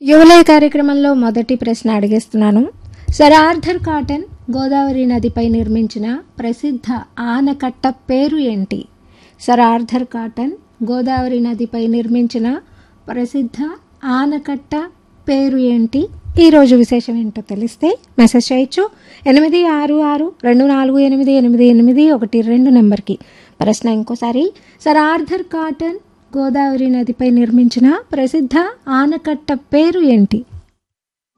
యువలయ కార్యక్రమంలో మొదటి ప్రశ్న అడిగేస్తున్నాను సర్ ఆర్థర్ కాటన్ గోదావరి నదిపై నిర్మించిన ప్రసిద్ధ ఆనకట్ట పేరు ఏంటి సర్ ఆర్థర్ కాటన్ గోదావరి నదిపై నిర్మించిన ప్రసిద్ధ ఆనకట్ట పేరు ఏంటి ఈరోజు విశేషం ఏంటో తెలిస్తే మెసేజ్ చేయొచ్చు ఎనిమిది ఆరు ఆరు రెండు నాలుగు ఎనిమిది ఎనిమిది ఎనిమిది ఒకటి రెండు నెంబర్కి ప్రశ్న ఇంకోసారి సర్ ఆర్థర్ కాటన్ గోదావరి నదిపై నిర్మించిన ప్రసిద్ధ ఆనకట్ట పేరు ఏంటి